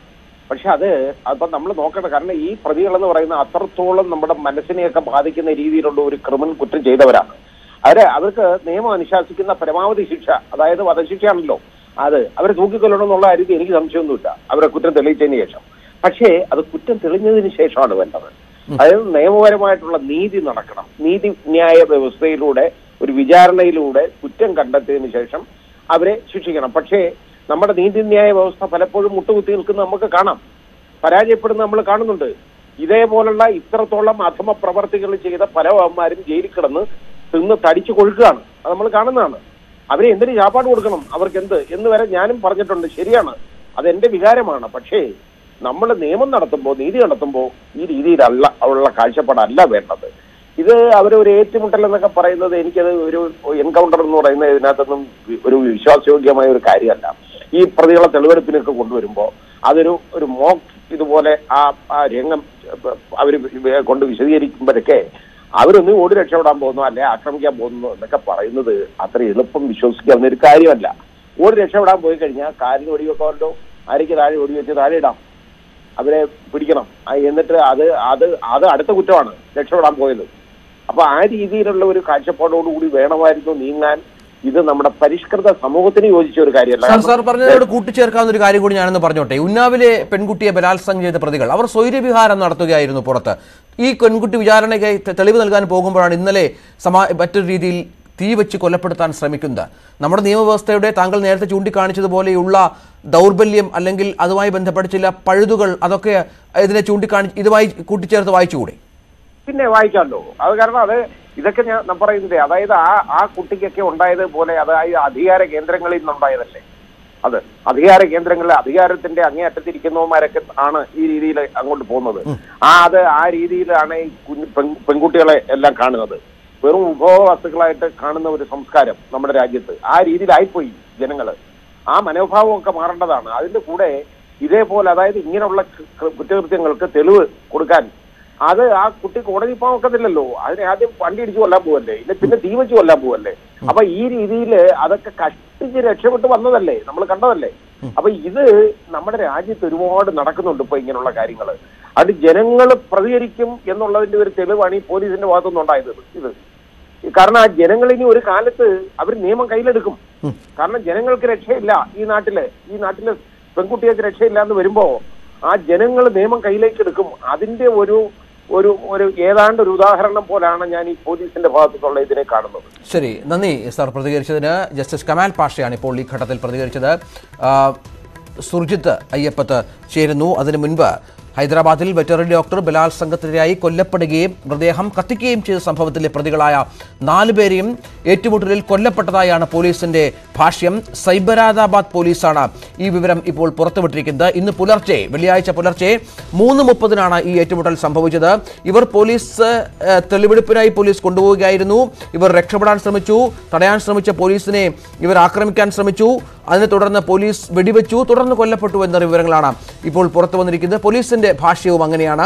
പക്ഷെ അത് അപ്പൊ നമ്മൾ നോക്കണം കാരണം ഈ പ്രതികൾ എന്ന് പറയുന്ന അത്രത്തോളം നമ്മുടെ മനസ്സിനെയൊക്കെ ബാധിക്കുന്ന രീതിയിലുള്ള ഒരു ക്രിമിനൽ കുറ്റം ചെയ്തവരാണ് അവരെ അവർക്ക് നിയമം അനുശാസിക്കുന്ന പരമാവധി ശിക്ഷ അതായത് വധശിക്ഷയാണല്ലോ അത് അവരെ തൂക്കിക്കൊല്ലണം എന്നുള്ള കാര്യത്തിൽ എനിക്ക് സംശയമൊന്നുമില്ല അവരെ കുറ്റം തെളിയിച്ചതിന് ശേഷം പക്ഷേ അത് കുറ്റം തെളിഞ്ഞതിന് ശേഷമാണ് വേണ്ടത് അതായത് നിയമപരമായിട്ടുള്ള നീതി നടക്കണം നീതി ന്യായ വ്യവസ്ഥയിലൂടെ ഒരു വിചാരണയിലൂടെ കുറ്റം കണ്ടെത്തിയതിന് ശേഷം അവരെ ശിക്ഷിക്കണം പക്ഷേ നമ്മുടെ നീതിന്യായ വ്യവസ്ഥ പലപ്പോഴും മുട്ടുകുത്തി നിൽക്കുന്ന നമുക്ക് കാണാം പരാജയപ്പെടുന്ന നമ്മൾ കാണുന്നുണ്ട് ഇതേപോലുള്ള ഇത്രത്തോളം അധമ പ്രവർത്തികൾ ചെയ്ത പല അവന്മാരും ജയിലിൽ കിടന്ന് തിന്ന് തടിച്ചു കൊഴുക്കുകയാണ് അത് നമ്മൾ കാണുന്നതാണ് അവരെ എന്തിന് ചാപ്പാട് കൊടുക്കണം അവർക്ക് എന്ത് എന്ന് വരെ ഞാനും പറഞ്ഞിട്ടുണ്ട് ശരിയാണ് അത് എന്റെ വികാരമാണ് പക്ഷേ നമ്മൾ നിയമം നടത്തുമ്പോൾ നീതി നടത്തുമ്പോൾ ഈ രീതിയിലല്ല ഉള്ള കാഴ്ചപ്പാടല്ല വേണ്ടത് ഇത് അവർ ഒരു ഏറ്റുമുട്ടൽ എന്നൊക്കെ പറയുന്നത് എനിക്കത് ഒരു എൻകൗണ്ടർ എന്ന് പറയുന്നത് ഇതിനകത്തൊന്നും ഒരു വിശ്വാസയോഗ്യമായ ഒരു കാര്യമല്ല ഈ പ്രതികളെ തെളിവെടുപ്പിനൊക്കെ കൊണ്ടുവരുമ്പോൾ അതൊരു ഒരു മോക്ക് ഇതുപോലെ ആ ആ രംഗം അവർ കൊണ്ട് വിശദീകരിക്കുമ്പോഴൊക്കെ അവരൊന്ന് ഓടി രക്ഷപ്പെടാൻ പോകുന്നു അല്ലെ ആക്രമിക്കാൻ പോകുന്നു എന്നൊക്കെ പറയുന്നത് അത്ര എളുപ്പം വിശ്വസിക്കാവുന്ന ഒരു കാര്യമല്ല ഓടി രക്ഷപ്പെടാൻ പോയി കഴിഞ്ഞാൽ കാലിന് വെടിവെക്കാമല്ലോ ആരയ്ക്ക് താഴെ വെടിവെച്ച് താഴെ ഇടാം അവരെ പിടിക്കണം ആ, എന്നിട്ട് അത് അത് അത് അടുത്ത കുറ്റമാണ് രക്ഷപ്പെടാൻ പോയത് അപ്പൊ ആ രീതിയിലുള്ള ഒരു കാഴ്ചപ്പാടോടുകൂടി വേണമായിരുന്നു നീങ്ങാൻ ഇത് നമ്മുടെ പരിഷ്കൃത സമൂഹത്തിന് യോജിച്ച ഒരു കാര്യമല്ല സാർ സാർ പറഞ്ഞതിനോട് കൂട്ടിച്ചേർക്കാവുന്ന ഒരു കാര്യം കൂടി ഞാനൊന്ന് പറഞ്ഞോട്ടെ ഉന്നാവിലെ പെൺകുട്ടിയെ ബലാത്സംഗം ചെയ്ത പ്രതികൾ അവർ സ്വൈര്യവിഹാരം നടത്തുകയായിരുന്നു പുറത്ത് ഈ പെൺകുട്ടി വിചാരണയ്ക്ക് തെ- തെളിവ് നൽകാൻ പോകുമ്പോഴാണ് ഇന്നലെ സമാ മറ്റൊരു രീതിയിൽ തീ വെച്ച് കൊലപ്പെടുത്താൻ ശ്രമിക്കുന്നത് നമ്മുടെ നിയമവ്യവസ്ഥയുടെ താങ്കൾ നേരത്തെ ചൂണ്ടിക്കാണിച്ചതുപോലെയുള്ള ദൗർബല്യം അല്ലെങ്കിൽ അതുമായി ബന്ധപ്പെട്ട ചില പഴുതുകൾ അതൊക്കെ ഇതിനെ ചൂണ്ടിക്കാണി ഇതുമായി കൂട്ടിച്ചേർത്ത് വായിച്ചുകൂടെ പിന്നെ വായിക്കാമല്ലോ അത് കാരണം അത് ഇതൊക്കെ ഞാൻ ഞാൻ പറയുന്നത് അതായത് ആ ആ കുട്ടിക്കൊക്കെ ഉണ്ടായത് പോലെ അതായത് അധികാര കേന്ദ്രങ്ങളിൽ നിന്നുണ്ടായതല്ലേ അത് അധികാര കേന്ദ്രങ്ങളിൽ അധികാരത്തിന്റെ അങ്ങേയറ്റത്തിരിക്കുന്നവന്മാരൊക്കെ ആണ് ഈ രീതിയിൽ അങ്ങോട്ട് പോകുന്നത് ആ അത് ആ രീതിയിലാണ് ഈ കുഞ്ഞ് പെൺ- പെൺകുട്ടികളെ എല്ലാം കാണുന്നത് വെറും വിഭവ വസ്തുക്കളായിട്ട് കാണുന്ന ഒരു സംസ്കാരം നമ്മുടെ രാജ്യത്ത് ആ രീതിയിലായിപ്പോയി ജനങ്ങള് ആ മനോഭാവമൊക്കെ മാറേണ്ടതാണ് അതിന്റെ കൂടെ ഇതേപോലെ അതായത് ഇങ്ങനെയുള്ള കൃ- കൃ- കുറ്റകൃത്യങ്ങൾക്ക് തെളിവ് കൊടുക്കാൻ അത് ആ കുട്ടി കോടതി പോകാൻ ഒക്കത്തില്ലല്ലോ അതിനെ ആദ്യം വണ്ടി ഇടിച്ചു കൊല്ലാൻ പോവല്ലേ ഇല്ല പിന്നെ തീ വെച്ച് കൊല്ലാൻ പോവല്ലേ അപ്പൊ ഈ രീതിയിൽ അതൊക്കെ കഷ്ടിച്ച് രക്ഷപ്പെട്ട് വന്നതല്ലേ നമ്മൾ കണ്ടതല്ലേ അപ്പൊ ഇത് നമ്മുടെ രാജ്യത്ത് ഒരുപാട് നടക്കുന്നുണ്ട് ഇപ്പൊ ഇങ്ങനെയുള്ള കാര്യങ്ങൾ അത് ജനങ്ങൾ പ്രതികരിക്കും എന്നുള്ളതിന്റെ ഒരു തെളിവാണ് ഈ പോലീസിന്റെ ഭാഗത്തുനിന്ന് ഉണ്ടായത് ഇത് കാരണം ആ ജനങ്ങൾ ഇനി ഒരു കാലത്ത് അവർ നിയമം കയ്യിലെടുക്കും കാരണം ജനങ്ങൾക്ക് രക്ഷയില്ല ഈ നാട്ടില് ഈ നാട്ടില് പെൺകുട്ടികൾക്ക് രക്ഷയില്ല എന്ന് വരുമ്പോ ആ ജനങ്ങൾ നിയമം കയ്യിലേക്ക് എടുക്കും അതിന്റെ ഒരു ഒരു ഒരു ഏതാണ്ട് ഒരു ഉദാഹരണം പോലാണ് ഞാൻ ഈ പോലീസിന്റെ ഭാഗത്തുള്ള ഇതിനെ കാണുന്നത് ശരി നന്ദി സാർ പ്രതികരിച്ചതിന് ജസ്റ്റിസ് കമാൽ പാഷയാണ് ഇപ്പോൾ ഈ ഘട്ടത്തിൽ പ്രതികരിച്ചത് ആ, സുർജിത്ത് അയ്യപ്പത്ത് ചേരുന്നു അതിനു മുൻപ് ഹൈദരാബാദിൽ വെറ്ററിനറി ഡോക്ടർ ബലാത്സംഗത്തിനിരയായി കൊല്ലപ്പെടുകയും മൃതദേഹം കത്തിക്കുകയും ചെയ്ത സംഭവത്തിലെ പ്രതികളായ നാലുപേരെയും ഏറ്റുമുട്ടലിൽ കൊല്ലപ്പെട്ടതായാണ് പോലീസിന്റെ ഭാഷ്യം സൈബരാദാബാദ് പോലീസാണ് ഈ വിവരം ഇപ്പോൾ പുറത്തുവിട്ടിരിക്കുന്നത് ഇന്ന് പുലർച്ചെ വെള്ളിയാഴ്ച പുലർച്ചെ മൂന്ന് മുപ്പതിനാണ് ഈ ഏറ്റുമുട്ടൽ സംഭവിച്ചത് ഇവർ പോലീസ് ഏഹ്, തെളിവെടുപ്പിനായി പോലീസ് കൊണ്ടുപോവുകയായിരുന്നു ഇവർ രക്ഷപ്പെടാൻ ശ്രമിച്ചു തടയാൻ ശ്രമിച്ച പോലീസിനെ ഇവർ ആക്രമിക്കാൻ ശ്രമിച്ചു അതിനെ തുടർന്ന് പോലീസ് വെടിവെച്ചു തുടർന്ന് കൊല്ലപ്പെട്ടു എന്ന വിവരങ്ങളാണ് ഇപ്പോൾ പുറത്തു വന്നിരിക്കുന്നത് പോലീസിന്റെ ഭാഷ്യവും അങ്ങനെയാണ്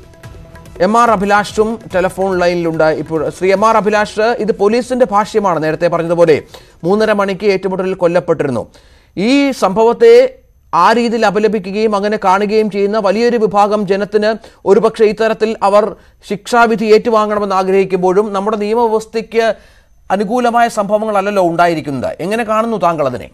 എം ആർ അഭിലാഷും ടെലിഫോൺ ലൈനിലുണ്ട് ഇപ്പോൾ ശ്രീ എം ആർ അഭിലാഷ് ഇത് പോലീസിന്റെ ഭാഷ്യമാണ് നേരത്തെ പറഞ്ഞതുപോലെ മൂന്നര മണിക്ക് ഏറ്റുമുട്ടലിൽ കൊല്ലപ്പെട്ടിരുന്നു ഈ സംഭവത്തെ ആ രീതിയിൽ അപലപിക്കുകയും അങ്ങനെ കാണുകയും ചെയ്യുന്ന വലിയൊരു വിഭാഗം ജനത്തിന് ഒരുപക്ഷെ ഇത്തരത്തിൽ അവർ ശിക്ഷാവിധി ഏറ്റുവാങ്ങണമെന്ന് ആഗ്രഹിക്കുമ്പോഴും നമ്മുടെ നിയമവ്യവസ്ഥയ്ക്ക് അനുകൂലമായ സംഭവങ്ങളല്ലല്ലോ ഉണ്ടായിരിക്കുന്നത് എങ്ങനെ കാണുന്നു താങ്കൾ അതിനെ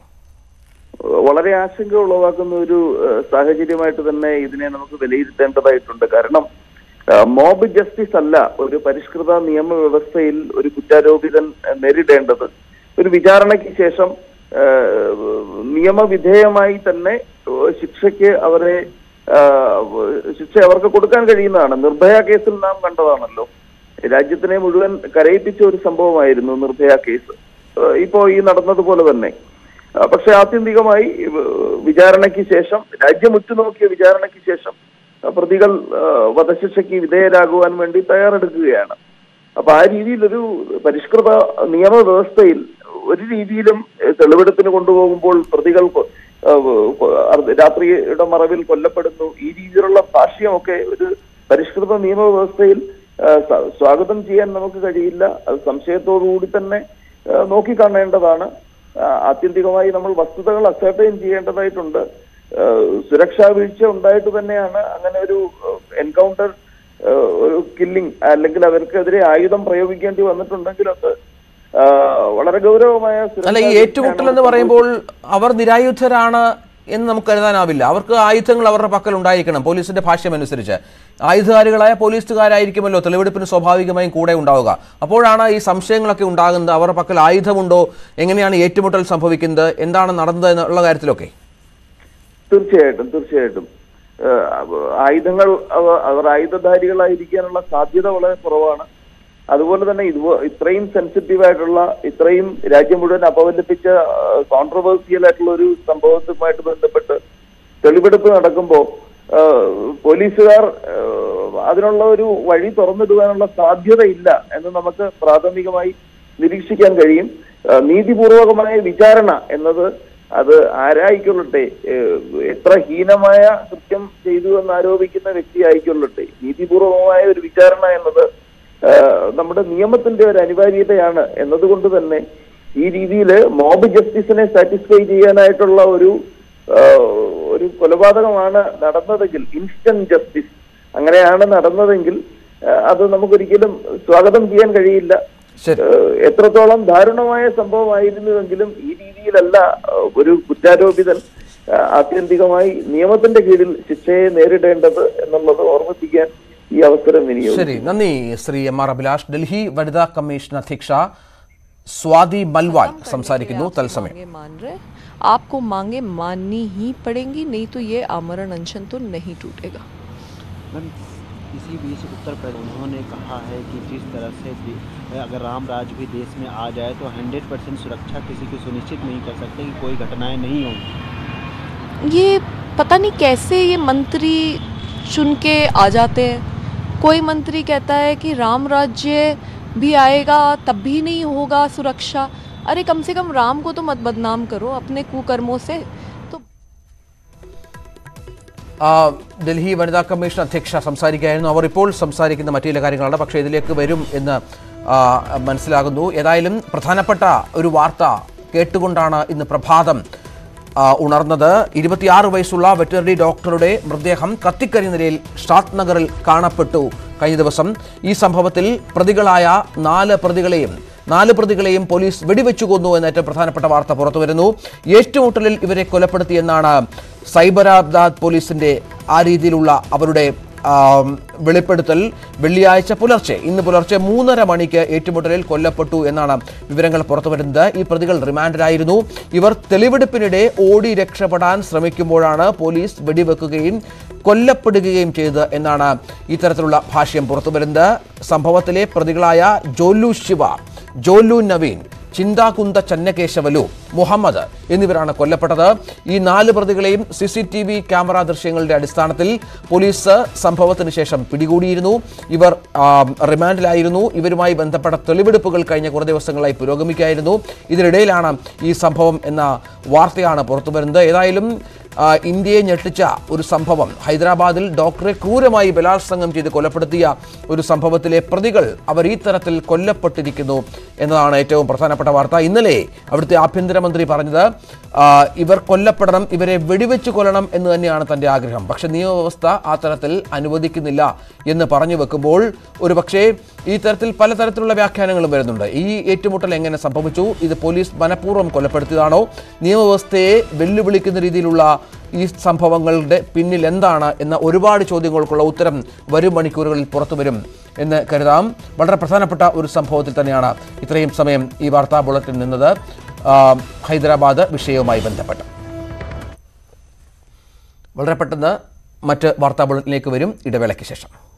വളരെ ആശങ്ക ഉളവാക്കുന്ന ഒരു ഏഹ്, സാഹചര്യമായിട്ട് തന്നെ ഇതിനെ നമുക്ക് വിലയിരുത്തേണ്ടതായിട്ടുണ്ട് കാരണം ഏഹ്, മോബ് ജസ്റ്റിസ് അല്ല ഒരു പരിഷ്കൃത നിയമവ്യവസ്ഥയിൽ ഒരു കുറ്റാരോപിതൻ ഏഹ്, നേരിടേണ്ടത് ഒരു വിചാരണയ്ക്ക് ശേഷം ഏഹ്, നിയമവിധേയമായി തന്നെ ഏഹ്, ശിക്ഷയ്ക്ക് അവരെ ഏഹ്, ശിക്ഷ അവർക്ക് കൊടുക്കാൻ കഴിയുന്നതാണ് നിർഭയ കേസിൽ നാം കണ്ടതാണല്ലോ രാജ്യത്തിനെ മുഴുവൻ കരയിപ്പിച്ച ഒരു സംഭവമായിരുന്നു നിർഭയ കേസ് ഏഹ്, ഇപ്പോ ഈ നടന്നതുപോലെ തന്നെ ആ, പക്ഷെ ആത്യന്തികമായി ഏഹ്, വിചാരണയ്ക്ക് ശേഷം രാജ്യം ഉറ്റുനോക്കിയ വിചാരണയ്ക്ക് ശേഷം ആ, പ്രതികൾ ആ, വധശിക്ഷയ്ക്ക് വിധേയരാകുവാൻ വേണ്ടി തയ്യാറെടുക്കുകയാണ് അപ്പൊ ആ രീതിയിലൊരു പരിഷ്കൃത നിയമവ്യവസ്ഥയിൽ ഒരു രീതിയിലും ഏഹ്, തെളിവെടുപ്പിന് കൊണ്ടുപോകുമ്പോൾ പ്രതികൾ കൊ- ആ, കൊ- അർദ്ധ- രാത്രിയുടെ മറവിൽ കൊല്ലപ്പെടുന്നു ഈ രീതിയിലുള്ള ഭാഷ്യമൊക്കെ ഒരു പരിഷ്കൃത നിയമവ്യവസ്ഥയിൽ ആ, സ- സ്വാഗതം ചെയ്യാൻ നമുക്ക് കഴിയില്ല അത് സംശയത്തോടുകൂടി തന്നെ ആ, നോക്കിക്കാണേണ്ടതാണ് ആ, ആത്യന്തികമായി നമ്മൾ വസ്തുതകൾ അസർട്ടൈൻ ചെയ്യേണ്ടതായിട്ടുണ്ട് ഏഹ്, സുരക്ഷാ വീഴ്ച ഉണ്ടായിട്ട് തന്നെയാണ് അങ്ങനെ ഒരു എൻകൗണ്ടർ ഒരു കില്ലിംഗ് അല്ലെങ്കിൽ അവർക്കെതിരെ ആയുധം പ്രയോഗിക്കേണ്ടി വന്നിട്ടുണ്ടെങ്കിലൊക്കെ ഏഹ്, വളരെ ഗൗരവമായ സുരക്ഷാ അല്ല ഈ വീഴ്ചയാണ് ഏറ്റുമുട്ടൽ എന്ന് പറയുമ്പോൾ അവർ നിരായുധരാണ് എന്ന് നമുക്ക് കരുതാനാവില്ല അവർക്ക് ആയുധങ്ങൾ അവരുടെ പക്കൽ ഉണ്ടായിരിക്കണം പോലീസിന്റെ ഭാഷ്യം അനുസരിച്ച് ആയുധധാരികളായ പോലീസുകാരായിരിക്കുമല്ലോ തെളിവെടുപ്പിന് സ്വാഭാവികമായും കൂടെ ഉണ്ടാവുക അപ്പോഴാണ് ഈ സംശയങ്ങളൊക്കെ ഉണ്ടാകുന്നത് അവരുടെ പക്കൽ ആയുധമുണ്ടോ എങ്ങനെയാണ് ഏറ്റുമുട്ടൽ സംഭവിക്കുന്നത് എന്താണ് നടന്നത് എന്നുള്ള കാര്യത്തിലൊക്കെ തീർച്ചയായിട്ടും തീർച്ചയായിട്ടും ഏഹ് ആയുധങ്ങൾ അവ- അവർ ആയുധധാരികളായിരിക്കാനുള്ള സാധ്യത വളരെ കുറവാണ് അതുപോലെ തന്നെ ഇത് ഇത്രയും സെൻസിറ്റീവ് ആയിട്ടുള്ള ഇത്രയും രാജ്യം മുഴുവൻ അപവലിപ്പിച്ച കോൺട്രവേഴ്സിയൽ ആയിട്ടുള്ള ഒരു സംഭവത്തുമായിട്ട് ബന്ധപ്പെട്ട് തെളിവെടുപ്പ് നടക്കുമ്പോൾ പോലീസുകാർ ഏഹ് അതിനുള്ള ഒരു വഴി തുറന്നിടുവാനുള്ള സാധ്യതയില്ല എന്ന് നമുക്ക് പ്രാഥമികമായി നിരീക്ഷിക്കാൻ കഴിയും ഏഹ് നീതിപൂർവകമായ വിചാരണ എന്നത് അത് ആരായിക്കൊള്ളട്ടെ ഏഹ് എത്ര ഹീനമായ കൃത്യം ചെയ്തു എന്ന് ആരോപിക്കുന്ന വ്യക്തി ആയിക്കൊള്ളട്ടെ നീതിപൂർവമായ ഒരു വിചാരണ എന്നത് ഏഹ് നമ്മുടെ നിയമത്തിന്റെ ഒരു അനിവാര്യതയാണ് എന്നതുകൊണ്ട് തന്നെ ഈ രീതിയിൽ മോബ് ജസ്റ്റിസിനെ സാറ്റിസ്ഫൈ ചെയ്യാനായിട്ടുള്ള ഒരു ഏഹ് ഒരു കൊലപാതകമാണ് നടന്നതെങ്കിൽ ഇൻസ്റ്റന്റ് ജസ്റ്റിസ് അങ്ങനെയാണ് നടന്നതെങ്കിൽ ഏഹ് അത് നമുക്കൊരിക്കലും സ്വാഗതം ചെയ്യാൻ കഴിയില്ല ശരി ഏഹ് എത്രത്തോളം ദാരുണമായ സംഭവമായിരുന്നുവെങ്കിലും ഈ രീതിയിലല്ല ഏഹ് ഒരു കുറ്റാരോപിതൻ ഏഹ് ആത്യന്തികമായി നിയമത്തിന്റെ കീഴിൽ ശിക്ഷയെ നേരിടേണ്ടത് എന്നുള്ളത് ഓർമ്മിപ്പിക്കാൻ ഈ അവസരം വിനിയോഗം ശരി നന്ദി ശ്രീ എം ആർ അഭിലാഷ് ഡൽഹി വനിതാ കമ്മീഷൻ അധ്യക്ഷ സ്വാതി മൽവാൽ സംസാരിക്കുന്നു തത്സമയം मांगे मान रहे आपको मांगे माननी ही पड़ेंगी नहीं तो ये आमरण अनशन तो नहीं टूटेगा मैम इसी बीच उत्तर प्रदेश उन्होंने कहा है कि जिस तरह से दे- अगर राम राज भी देश में आ जाए तो 100 परसेंट सुरक्षा किसी की सुनिश्चित नहीं कर सकते कि कोई घटनाएं नहीं होंगी ये पता नहीं कैसे ये मंत्री चुन के आ जाते हैं कोई मंत्री कहता है कि राम राज्य भी आएगा तब भी नहीं होगा सुरक्षा अरे कम से कम राम को तो मत बदनाम करो अपने कुकर्मों से तो ആ, ഡൽഹി വനിതാ കമ്മീഷൻ അധ്യക്ഷ സംസാരിക്കുകയായിരുന്നു അവർ ഇപ്പോൾ സംസാരിക്കുന്ന മറ്റു ചില കാര്യങ്ങളാണ് പക്ഷേ ഇതിലേക്ക് വരും എന്ന് ആ, മനസ്സിലാകുന്നു ഏതായാലും പ്രധാനപ്പെട്ട ഒരു വാർത്ത കേട്ടുകൊണ്ടാണ് ഇന്ന് പ്രഭാതം ആ, ഉണർന്നത് ഇരുപത്തിയാറ് വയസ്സുള്ള വെറ്ററിനറി ഡോക്ടറുടെ മൃതദേഹം കത്തിക്കരിഞ്ഞ നിലയിൽ ഷാദ് നഗറിൽ കാണപ്പെട്ടു കഴിഞ്ഞ ദിവസം ഈ സംഭവത്തിൽ പ്രതികളായ നാല് പ്രതികളെയും നാല് പ്രതികളെയും പോലീസ് വെടിവെച്ചു കൊന്നു എന്ന ഏറ്റവും പ്രധാനപ്പെട്ട വാർത്ത പുറത്തുവരുന്നു ഏറ്റുമുട്ടലിൽ ഇവരെ കൊലപ്പെടുത്തിയെന്നാണ് സൈബരാബാദ് പോലീസിന്റെ ആ രീതിയിലുള്ള അവരുടെ ആം, വെളിപ്പെടുത്തൽ വെള്ളിയാഴ്ച പുലർച്ചെ ഇന്ന് പുലർച്ചെ മൂന്നര മണിക്ക് ഏറ്റുമുട്ടലിൽ കൊല്ലപ്പെട്ടു എന്നാണ് വിവരങ്ങൾ പുറത്തുവരുന്നത് ഈ പ്രതികൾ റിമാൻഡിലായിരുന്നു ഇവർ തെളിവെടുപ്പിനിടെ ഓടി രക്ഷപ്പെടാൻ ശ്രമിക്കുമ്പോഴാണ് പോലീസ് വെടിവെക്കുകയും കൊല്ലപ്പെടുകയും ചെയ്തത് എന്നാണ് ഇത്തരത്തിലുള്ള ഭാഷ്യം പുറത്തുവരുന്നത് സംഭവത്തിലെ പ്രതികളായ ജോലു ശിവ ജോലു നവീൻ ചിന്താകുന്ത ചന്നകേശവലു മുഹമ്മദ് എന്നിവരാണ് കൊല്ലപ്പെട്ടത് ഈ നാല് പ്രതികളെയും C C T V camera ദൃശ്യങ്ങളുടെ അടിസ്ഥാനത്തിൽ പോലീസ് സംഭവത്തിന് ശേഷം പിടികൂടിയിരുന്നു ഇവർ ആ, റിമാൻഡിലായിരുന്നു ഇവരുമായി ബന്ധപ്പെട്ട തെളിവെടുപ്പുകൾ കഴിഞ്ഞ കുറേ ദിവസങ്ങളായി പുരോഗമിക്കുകയായിരുന്നു ഇതിനിടയിലാണ് ഈ സംഭവം എന്ന വാർത്തയാണ് പുറത്തുവരുന്നത് ഏതായാലും ആ, ഇന്ത്യയെ ഞെട്ടിച്ച ഒരു സംഭവം ഹൈദരാബാദിൽ ഡോക്ടറെ ക്രൂരമായി ബലാത്സംഗം ചെയ്ത് കൊലപ്പെടുത്തിയ ഒരു സംഭവത്തിലെ പ്രതികൾ അവർ ഈ തരത്തിൽ കൊല്ലപ്പെട്ടിരിക്കുന്നു എന്നതാണ് ഏറ്റവും പ്രധാനപ്പെട്ട വാർത്ത ഇന്നലെ അവിടുത്തെ ആഭ്യന്തരമന്ത്രി പറഞ്ഞത് ആ, ഇവർ കൊല്ലപ്പെടണം ഇവരെ വെടിവെച്ച് കൊല്ലണം എന്ന് തന്നെയാണ് തന്റെ ആഗ്രഹം പക്ഷെ നിയമവ്യവസ്ഥ ആ തരത്തിൽ അനുവദിക്കുന്നില്ല എന്ന് പറഞ്ഞു വെക്കുമ്പോൾ ഒരു പക്ഷേ ഈ തരത്തിൽ പലതരത്തിലുള്ള വ്യാഖ്യാനങ്ങളും വരുന്നുണ്ട് ഈ ഏറ്റുമുട്ടൽ എങ്ങനെ സംഭവിച്ചു ഇത് പോലീസ് മനഃപൂർവ്വം കൊലപ്പെടുത്തിയതാണോ നിയമവ്യവസ്ഥയെ വെല്ലുവിളിക്കുന്ന രീതിയിലുള്ള ഈ സംഭവങ്ങളുടെ പിന്നിൽ എന്താണ് എന്ന ഒരുപാട് ചോദ്യങ്ങൾക്കുള്ള ഉത്തരം വരും മണിക്കൂറുകളിൽ പുറത്തു വരും എന്ന് കരുതാം വളരെ പ്രധാനപ്പെട്ട ഒരു സംഭവത്തിൽ തന്നെയാണ് ഇത്രയും സമയം ഈ വാർത്താ ബുള്ളറ്റിൻ നിന്നത് ആ, ഹൈദരാബാദ് വിഷയവുമായി ബന്ധപ്പെട്ട് വളരെ പെട്ടെന്ന് മറ്റ് വാർത്താ ബുള്ളറ്റിനിലേക്ക് വരും ഇടവേളയ്ക്ക് ശേഷം